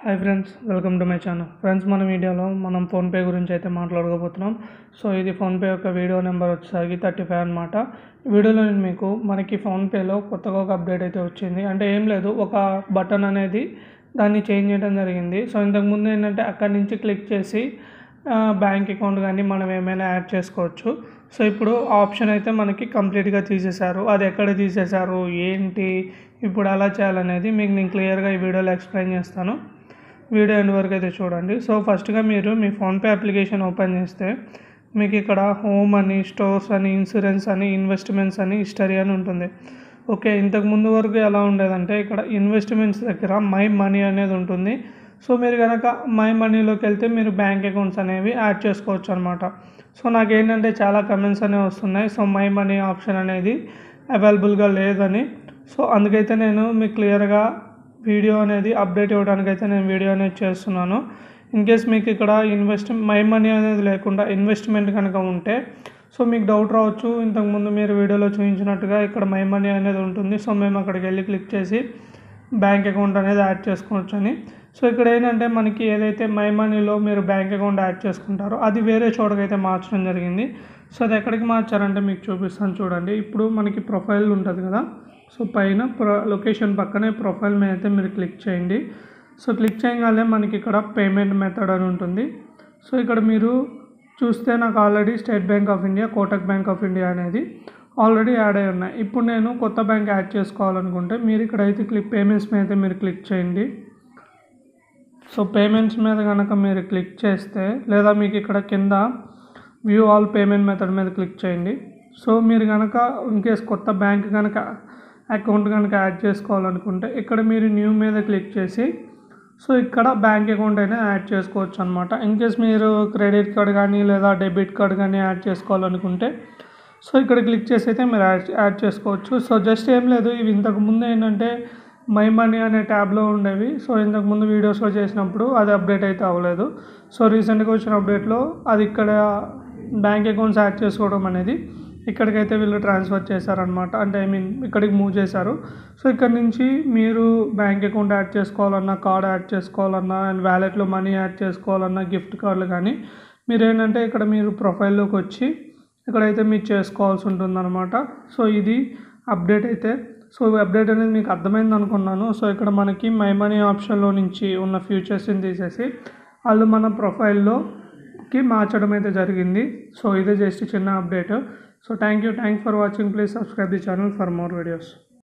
hi friends welcome to my channel friends మన వీడియోలో మనం ఫోన్పే గురించి అయితే మాట్లాడుకోబోతున్నాం సో ఇది ఫోన్పే యొక్క వీడియో నెంబర్ వచ్చేసరికి థర్టీ ఫైవ్ అనమాట ఈ వీడియోలో నేను మీకు మనకి ఫోన్పేలో కొత్తగా ఒక అప్డేట్ అయితే వచ్చింది అంటే ఏం లేదు ఒక బటన్ అనేది దాన్ని చేంజ్ చేయడం జరిగింది సో ఇంతకుముందు ఏంటంటే అక్కడి నుంచి క్లిక్ చేసి బ్యాంక్ అకౌంట్ కానీ మనం ఏమైనా యాడ్ చేసుకోవచ్చు సో ఇప్పుడు ఆప్షన్ అయితే మనకి కంప్లీట్గా తీసేశారు అది ఎక్కడ తీసేశారు ఏంటి ఇప్పుడు ఎలా చేయాలనేది మీకు నేను క్లియర్గా ఈ వీడియోలో ఎక్స్ప్లెయిన్ చేస్తాను వీడియో ఎండ్ వరకు అయితే చూడండి సో ఫస్ట్గా మీరు మీ ఫోన్పే అప్లికేషన్ ఓపెన్ చేస్తే మీకు ఇక్కడ హోమ్ అని స్టోర్స్ అని ఇన్సూరెన్స్ అని ఇన్వెస్ట్మెంట్స్ అని హిస్టరీ అని ఉంటుంది ఓకే ఇంతకు ముందు వరకు ఎలా ఉండేదంటే ఇక్కడ ఇన్వెస్ట్మెంట్స్ దగ్గర మై మనీ అనేది ఉంటుంది సో మీరు కనుక మై మనీలోకి వెళ్తే మీరు బ్యాంక్ అకౌంట్స్ అనేవి యాడ్ చేసుకోవచ్చు అనమాట సో నాకేంటంటే చాలా కమెంట్స్ అనేవి వస్తున్నాయి సో మై మనీ ఆప్షన్ అనేది అవైలబుల్గా లేదని సో అందుకైతే నేను మీకు క్లియర్గా వీడియో అనేది అప్డేట్ ఇవ్వడానికి అయితే నేను వీడియో అనేది చేస్తున్నాను ఇన్ కేస్ మీకు ఇక్కడ ఇన్వెస్ట్ మై మనీ అనేది లేకుండా ఇన్వెస్ట్మెంట్ కనుక ఉంటే సో మీకు డౌట్ రావచ్చు ఇంతకుముందు మీరు వీడియోలో చూపించినట్టుగా ఇక్కడ మై మనీ అనేది ఉంటుంది సో మేము అక్కడికి వెళ్ళి క్లిక్ చేసి బ్యాంక్ అకౌంట్ అనేది యాడ్ చేసుకోవచ్చు అని సో ఇక్కడ ఏంటంటే మనకి ఏదైతే మై మనీలో మీరు బ్యాంక్ అకౌంట్ యాడ్ చేసుకుంటారో అది వేరే చోటకైతే మార్చడం జరిగింది సో అది ఎక్కడికి మార్చారంటే మీకు చూపిస్తాను చూడండి ఇప్పుడు మనకి ప్రొఫైల్ ఉంటుంది కదా సో పైన ప్రొ లొకేషన్ పక్కనే ప్రొఫైల్ మీద అయితే మీరు క్లిక్ చేయండి సో క్లిక్ చేయగానే మనకి ఇక్కడ పేమెంట్ మెథడ్ అని ఉంటుంది సో ఇక్కడ మీరు చూస్తే నాకు already State Bank of India Kotak bank of India అనేది ఆల్రెడీ యాడ్ అయి ఉన్నాయి ఇప్పుడు నేను కొత్త బ్యాంక్ యాడ్ చేసుకోవాలనుకుంటే మీరు ఇక్కడైతే క్లిక్ పేమెంట్స్ మీద అయితే మీరు క్లిక్ చేయండి సో పేమెంట్స్ మీద కనుక మీరు క్లిక్ చేస్తే లేదా మీకు ఇక్కడ కింద వ్యూ ఆల్ పేమెంట్ మెథడ్ మీద క్లిక్ చేయండి సో మీరు కనుక ఇన్కేస్ కొత్త బ్యాంక్ కనుక అకౌంట్ కనుక యాడ్ చేసుకోవాలనుకుంటే ఇక్కడ మీరు న్యూ మీద క్లిక్ చేసి సో ఇక్కడ బ్యాంక్ అకౌంట్ అయినా యాడ్ చేసుకోవచ్చు అనమాట ఇన్కేస్ మీరు క్రెడిట్ కార్డ్ కానీ లేదా డెబిట్ కార్డ్ కానీ యాడ్ చేసుకోవాలనుకుంటే సో ఇక్కడ క్లిక్ చేసి అయితే మీరు యాడ్ యాడ్ చేసుకోవచ్చు సో జస్ట్ ఏం లేదు ఇవి ఇంతకు ముందు ఏంటంటే మై మనీ అనే ట్యాబ్లో ఉండేవి సో ఇంతకు ముందు వీడియోస్లో చేసినప్పుడు అది అప్డేట్ అయితే అవ్వలేదు సో రీసెంట్గా వచ్చిన అప్డేట్లో అది ఇక్కడ బ్యాంక్ అకౌంట్స్ యాడ్ చేసుకోవడం అనేది ఇక్కడికైతే వీళ్ళు ట్రాన్స్ఫర్ చేశారనమాట అంటే ఐ మీన్ ఇక్కడికి మూవ్ చేశారు సో ఇక్కడ నుంచి మీరు బ్యాంక్ అకౌంట్ యాడ్ చేసుకోవాలన్నా కార్డ్ యాడ్ చేసుకోవాలన్నా అండ్ వ్యాలెట్లో మనీ యాడ్ చేసుకోవాలన్నా గిఫ్ట్ కార్డులు కానీ మీరు ఏంటంటే ఇక్కడ మీరు ప్రొఫైల్లోకి వచ్చి ఇక్కడైతే మీరు చేసుకోవాల్సి ఉంటుందన్నమాట సో ఇది అప్డేట్ అయితే సో ఈ అప్డేట్ అనేది మీకు అర్థమైంది అనుకున్నాను సో ఇక్కడ మనకి మై మనీ ఆప్షన్లో నుంచి ఉన్న ఫ్యూచర్స్ని తీసేసి వాళ్ళు మన ప్రొఫైల్లోకి మార్చడం అయితే జరిగింది సో ఇదే జస్ట్ చిన్న update so thank you thank for watching please subscribe the channel for more videos